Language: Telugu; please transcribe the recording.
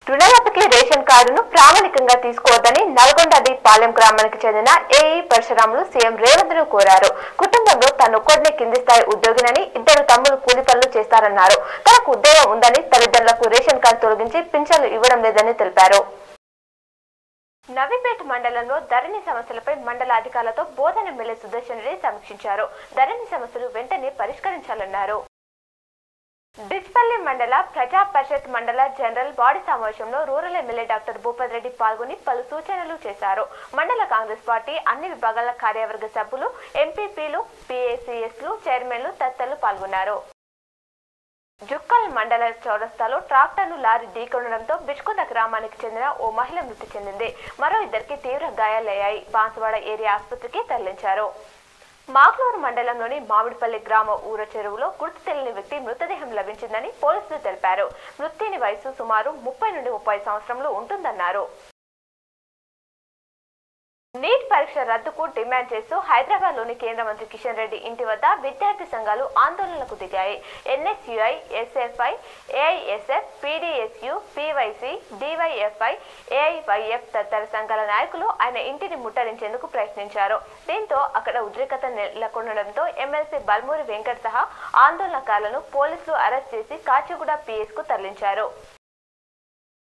రుణలతకి రేషన్ కార్డును ప్రామాణికంగా తీసుకోవద్దని నల్గొండది పాలెం గ్రామానికి చెందిన ఏఈ పరశురాములు సీఎం రేవంత్ ను కోరారు కుటుంబంలో తనొక్కడినే కింది స్థాయి ఉద్యోగినని ఇద్దరు తమ్ములు కూలి పనులు చేస్తారన్నారు తనకు ఉద్యోగం ఉందని తల్లిదండ్రులకు రేషన్ కార్డు తొలగించి పింఛన్లు ఇవ్వడం లేదని తెలిపారు నవీపేట మండలంలో ధరణి సమస్యలపై మండల అధికారులతో బోధన ఎమ్మెల్యే సుదర్శన్ రెడ్డి సమీక్షించారు ధరణి సమస్యలు వెంటనే పరిష్కరించాలన్నారు డిచ్పల్లి మండల ప్రజా పరిషత్ మండల జనరల్ బాడీ సమావేశంలో rural MLA doctor Bhupath Reddy పాల్గొని పలు సూచనలు చేశారు మండల కాంగ్రెస్ పార్టీ అన్ని విభాగాల కార్యవర్గ సభ్యులు ఎంపీపీలు పిఏసీఎస్లు చైర్మన్లు తదితరులు పాల్గొన్నారు జుక్కల్ మండల చౌరస్తాలో ట్రాక్టర్ను లారీ ఢీకొనడంతో బిచ్కొండ గ్రామానికి చెందిన ఓ మహిళ మృతి చెందింది మరో ఇద్దరికి తీవ్ర గాయాలయ్యాయి బాన్సువాడ ఏరియా ఆసుపత్రికి తరలించారు మాగ్లూరు మండలంలోని మామిడిపల్లి గ్రామ ఊర చెరువులో గుర్తు తెలియని వ్యక్తి మృతదేహం లభించిందని పోలీసులు తెలిపారు మృతిని వయసు సుమారు ముప్పై నుండి ముప్పై సంవత్సరంలో ఉంటుందన్నారు నీట్ పరీక్ష రద్దుకు డిమాండ్ చేస్తూ హైదరాబాద్ లోని కేంద్ర మంత్రి కిషన్ రెడ్డి ఇంటి వద్ద విద్యార్థి సంఘాలు ఆందోళనకు దిగాయి NSUI SFI AISF PDSU PYC DYFI AIYF తదితర సంఘాల నాయకులు ఆయన ఇంటిని ముట్టడించేందుకు ప్రయత్నించారు దీంతో అక్కడ ఉద్రిక్తత నెలకొనడంతో ఎమ్మెల్సీ బల్మూరి వెంకట్ సహా ఆందోళనకారులను పోలీసులు అరెస్ట్ చేసి కాచిగూడ పిఎస్ కు తరలించారు